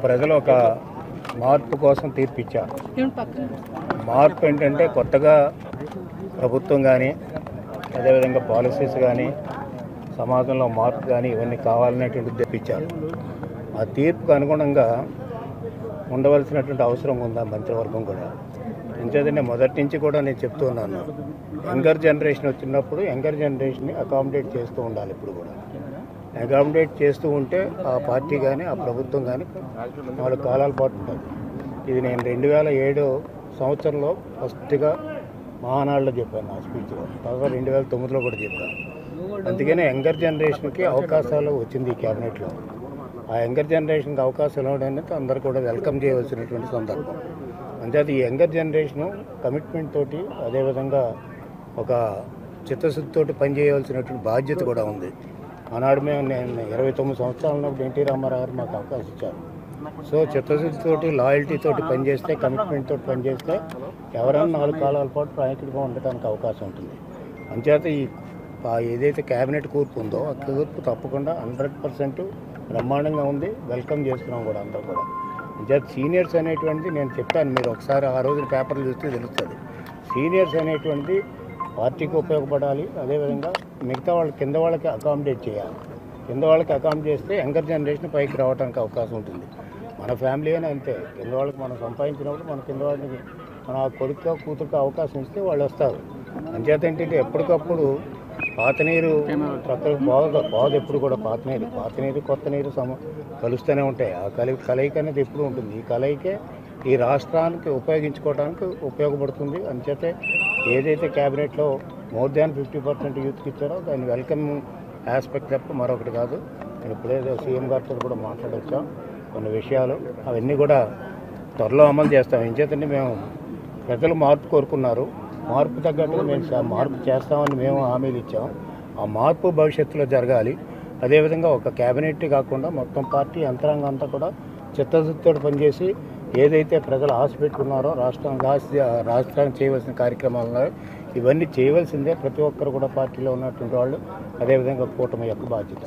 ప్రజలు ఒక మార్పు కోసం తీర్పిచ్చారు మార్పు ఏంటంటే కొత్తగా ప్రభుత్వం కానీ అదేవిధంగా పాలసీస్ కానీ సమాజంలో మార్పు కానీ ఇవన్నీ కావాలనేటువంటి తెప్పించారు ఆ తీర్పుకు అనుగుణంగా ఉండవలసినటువంటి అవసరం ఉందా మంత్రివర్గం కూడా అంచేతనే మొదటి నుంచి కూడా నేను చెప్తూ ఉన్నాను యంగర్ జనరేషన్ వచ్చినప్పుడు యంగర్ జనరేషన్ని అకామిడేట్ చేస్తూ ఉండాలి ఇప్పుడు కూడా అకామిడేట్ చేస్తూ ఉంటే ఆ పార్టీ కానీ ఆ ప్రభుత్వం కానీ నాలుగు కాలాల పాటు ఉంటుంది ఇది నేను రెండు వేల ఏడు సంవత్సరంలో ఫస్ట్గా మహానాడులో చెప్పాను నా స్పీచ్లో తర్వాత రెండు వేల తొమ్మిదిలో కూడా చెప్పాను అందుకనే యంగర్ జనరేషన్కి అవకాశాలు వచ్చింది ఈ క్యాబినెట్లో ఆ యంగర్ జనరేషన్కి అవకాశాలు ఇవ్వడం అనేది అందరూ కూడా వెల్కమ్ చేయవలసినటువంటి సందర్భం అంచేత ఈ యంగర్ జనరేషను కమిట్మెంట్ తోటి అదేవిధంగా ఒక చిత్తశుద్ధితోటి పనిచేయవలసినటువంటి బాధ్యత కూడా ఉంది ఆనాడు మేము నేను ఇరవై తొమ్మిది సంవత్సరాలు ఉన్నప్పుడు ఎన్టీ రామారావు గారు మాకు అవకాశం ఇచ్చారు సో చిత్తశుద్ధితోటి లాయల్టీ తోటి పనిచేస్తే కమిట్మెంట్ తోటి పనిచేస్తే ఎవరైనా నాలుగు కాలాల పాటు నాయకుడిగా ఉండటానికి అవకాశం ఉంటుంది అంచేత ఈ ఆ ఏదైతే క్యాబినెట్ కూర్పు ఉందో ఆ కూర్పు తప్పకుండా హండ్రెడ్ పర్సెంట్ బ్రహ్మాండంగా ఉంది వెల్కమ్ చేస్తున్నాం కూడా అందరూ కూడా అంచేత సీనియర్స్ అనేటువంటిది నేను చెప్పాను మీరు ఒకసారి ఆ రోజున పేపర్లు చూస్తే తెలుస్తుంది సీనియర్స్ అనేటువంటిది పార్టీకి ఉపయోగపడాలి అదేవిధంగా మిగతా వాళ్ళ కింద వాళ్ళకి అకామిడేట్ చేయాలి కింద వాళ్ళకి అకామిడేట్ చేస్తే యంగర్ జనరేషన్ పైకి రావడానికి అవకాశం ఉంటుంది మన ఫ్యామిలీ అయినా అంతే కింద వాళ్ళకి మనం సంపాదించినప్పుడు మన కింద వాళ్ళకి మన కొడుకు కూతురుకు అవకాశం ఇస్తే వాళ్ళు వస్తారు అంచేత ఏంటంటే ఎప్పటికప్పుడు పాత నీరు ప్రకృతి బాగా బాగా ఎప్పుడు కూడా పాత నీరు పాత నీరు కొత్త నీరు సమ కలుస్తూనే ఉంటాయి ఆ కలి కలయిక అనేది ఎప్పుడు ఉంటుంది ఈ కలయికే ఈ రాష్ట్రానికి ఉపయోగించుకోవడానికి ఉపయోగపడుతుంది అంచేతే ఏదైతే క్యాబినెట్లో మోర్ దాన్ ఫిఫ్టీ పర్సెంట్ యూత్కి ఇచ్చారో దాని వెల్కమ్ ఆస్పెక్ట్ తప్ప మరొకటి కాదు నేను ఇప్పుడే సీఎం గారితో కూడా మాట్లాడొచ్చాం కొన్ని విషయాలు అవన్నీ కూడా త్వరలో అమలు చేస్తాం ఏం చేతండి మేము ప్రజలు మార్పు కోరుకున్నారు మార్పు తగ్గట్టుగా మేము స- మార్పు చేస్తామని మేము హామీలు ఇచ్చాం ఆ మార్పు భవిష్యత్తులో జరగాలి అదేవిధంగా ఒక క్యాబినెట్ కాకుండా మొత్తం పార్టీ యంత్రాంగం అంతా కూడా చిత్తశుద్ధితో పనిచేసి ఏదైతే ప్రజలు ఆశ పెట్టుకున్నారో రాష్ట్రం రాష్ట్ర రాష్ట్రానికి చేయవలసిన కార్యక్రమాలు ఉన్నాయో ఇవన్నీ చేయవలసిందే ప్రతి ఒక్కరు కూడా పార్టీలో ఉన్నటువంటి వాళ్ళు అదేవిధంగా కూటమి యొక్క బాధ్యత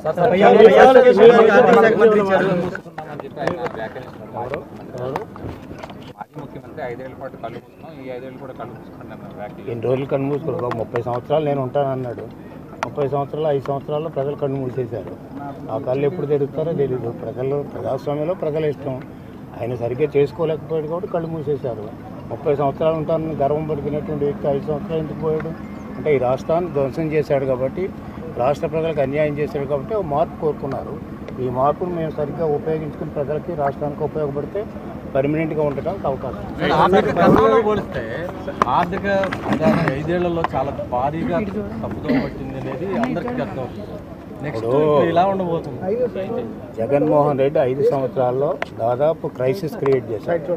ఎవరు? ఎవరు? మాజీ ముఖ్యమంత్రి ఐదేళ్ల పాటు కళ్ళు మూసుకున్నాం ఈ ఐదేళ్ళు కూడా కళ్ళు మూసుకున్నాం వ్యాఖ్యలు ఎన్ని రోజులు కన్ను మూసుకున్నారు ముప్పై సంవత్సరాలు నేను ఉంటానన్నాడు ముప్పై సంవత్సరాలు ఐదు సంవత్సరాల్లో ప్రజలు కన్ను మూసేశారు ఆ కళ్ళు ఎప్పుడు తెరుస్తారో తెలియదు ప్రజలు ప్రజాస్వామ్యంలో ప్రజల ఇష్టం ఆయన సరిగ్గా చేసుకోలేకపోయాడు కాబట్టి కళ్ళు మూసేశారు ముప్పై సంవత్సరాలు ఉంటానని గర్వం పడిపోయినటువంటి వ్యక్తి ఐదు సంవత్సరాలు ఎందుకు పోయాడు అంటే ఈ రాష్ట్రాన్ని ధ్వంసం చేశాడు కాబట్టి రాష్ట్ర ప్రజలకు అన్యాయం చేశాడు కాబట్టి ఒక మార్పు కోరుకున్నారు ఈ మార్పును మేము సరిగ్గా ఉపయోగించుకుని ప్రజలకి రాష్ట్రానికి ఉపయోగపడితే పర్మనెంట్గా ఉండటానికి అవకాశం ఉంది. ఆర్థిక క్రమంలో పోలిస్తే ఆర్థిక విధానం ఐదేళ్లలో చాలా భారీగా తప్పుదో పట్టింది అనేది అందరికీ అర్థం అవుతుంది నెక్స్ట్ ఇప్పుడు ఇలా ఉండబోతుంది జగన్మోహన్ రెడ్డి ఐదు సంవత్సరాల్లో దాదాపు క్రైసిస్ క్రియేట్ చేశారు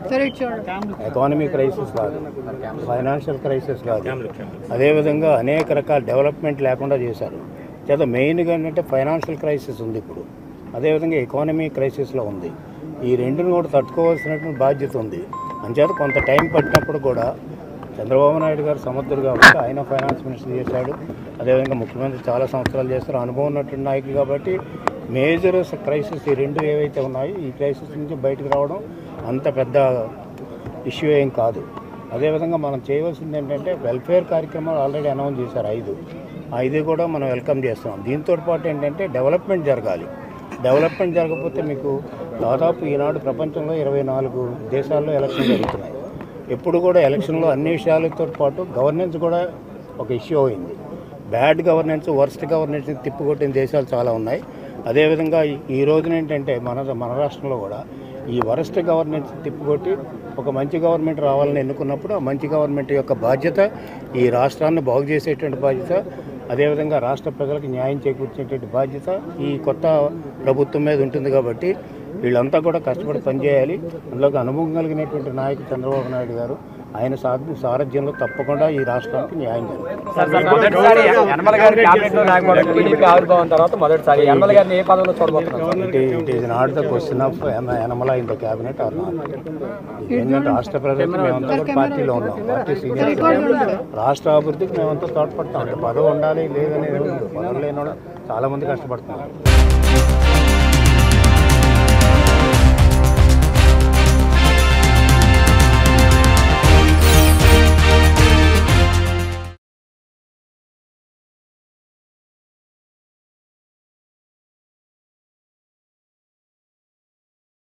ఎకానమీ క్రైసిస్ కాదు ఫైనాన్షియల్ క్రైసిస్ కాదు అదేవిధంగా అనేక రకాల డెవలప్మెంట్ లేకుండా చేశారు చేత మెయిన్గా ఏంటంటే ఫైనాన్షియల్ క్రైసిస్ ఉంది ఇప్పుడు అదేవిధంగా ఎకానమీ క్రైసిస్లో ఉంది ఈ రెండును కూడా తట్టుకోవాల్సినటువంటి బాధ్యత ఉంది అంచేత కొంత టైం పట్టినప్పుడు కూడా చంద్రబాబు నాయుడు గారు సమర్థుడు కాబట్టి ఆయన ఫైనాన్స్ మినిస్టర్ చేశాడు అదేవిధంగా ముఖ్యమంత్రి చాలా సంవత్సరాలు చేస్తారు అనుభవం ఉన్నటువంటి నాయకులు కాబట్టి మేజర్ క్రైసిస్ ఈ రెండు ఏవైతే ఉన్నాయో ఈ క్రైసిస్ నుంచి బయటకు రావడం అంత పెద్ద ఇష్యూ ఏం కాదు అదేవిధంగా మనం చేయవలసింది ఏంటంటే వెల్ఫేర్ కార్యక్రమాలు ఆల్రెడీ అనౌన్స్ చేశారు ఐదు ఆ ఐదు కూడా మనం వెల్కమ్ చేస్తున్నాం దీంతో పాటు ఏంటంటే డెవలప్మెంట్ జరగాలి డెవలప్మెంట్ జరగకపోతే మీకు దాదాపు ఈనాడు ప్రపంచంలో ఇరవై నాలుగు దేశాల్లో ఎలక్షన్ జరుగుతున్నాయి ఎప్పుడు కూడా ఎలక్షన్లో అన్ని విషయాలతో పాటు గవర్నెన్స్ కూడా ఒక ఇష్యూ అయింది బ్యాడ్ గవర్నెన్స్ వర్స్ట్ గవర్నెన్స్ తిప్పికొట్టిన దేశాలు చాలా ఉన్నాయి అదేవిధంగా ఈ- ఈ రోజున ఏంటంటే మన మన రాష్ట్రంలో కూడా ఈ వరస్ట్ గవర్నెన్స్ తిప్పికొట్టి ఒక మంచి గవర్నమెంట్ రావాలని ఎన్నుకున్నప్పుడు ఆ మంచి గవర్నమెంట్ యొక్క బాధ్యత ఈ రాష్ట్రాన్ని బాగు చేసేటువంటి బాధ్యత అదేవిధంగా రాష్ట్ర ప్రజలకు న్యాయం చేకూర్చేటువంటి బాధ్యత ఈ కొత్త ప్రభుత్వం మీద ఉంటుంది కాబట్టి వీళ్ళంతా కూడా కష్టపడి పనిచేయాలి అందులోకి అనుభవం కలిగినటువంటి నాయకుడు చంద్రబాబు నాయుడు గారు ఆయన సాధ సారథ్యంలో తప్పకుండా ఈ రాష్ట్రానికి న్యాయం జరుగుతుంది మొదటిసారి యనమల గారి క్యాబినెట్ లో లేకపోవడం టీడీపీ ఆవిర్భావం తర్వాత మొదటిసారి యనమల గారిని ఏ పదవిలో చూడబోతున్నారు it it is not the question of Yanamala in the cabinet or not ఏంటంటే రాష్ట్ర ప్రజలకు మేమంతా కూడా పార్టీలో ఉన్నాం పార్టీ సీనియర్ రాష్ట్ర అభివృద్ధికి మేమంతా తోడ్పడతాం అంటే పదవి ఉండాలి లేదనేది ఉండదు పదవి లేని వాళ్ళు చాలా మంది కష్టపడుతున్నారు